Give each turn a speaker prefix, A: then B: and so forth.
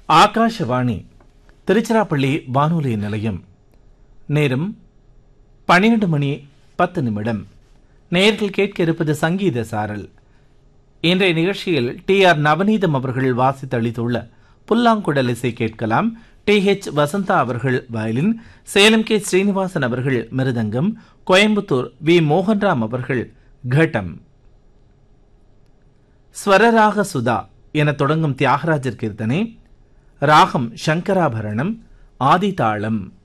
A: ஆகாஷவாணி திருச்சிராப்பள்ளி வானொலி நிலையம் நேரம் பன்னிரண்டு மணி பத்து நிமிடம் நேர்கள் கேட்க இருப்பது சங்கீத சாரல் இன்றைய நிகழ்ச்சியில் டி ஆர் நவநீதம் அவர்கள் வாசித்தளித்துள்ள புல்லாங்குழல் இசை கேட்கலாம் டி ஹெச் வசந்தா அவர்கள் வயலின் சேலம் கே ஸ்ரீனிவாசன் அவர்கள் மிருதங்கம் கோயம்புத்தூர் வி மோகன்ராம் அவர்கள் கட்டம் ஸ்வரராக சுதா என தொடங்கும் தியாகராஜர் கீர்த்தனை ராகம் சங்கராபரணம் ஆதிதாளம்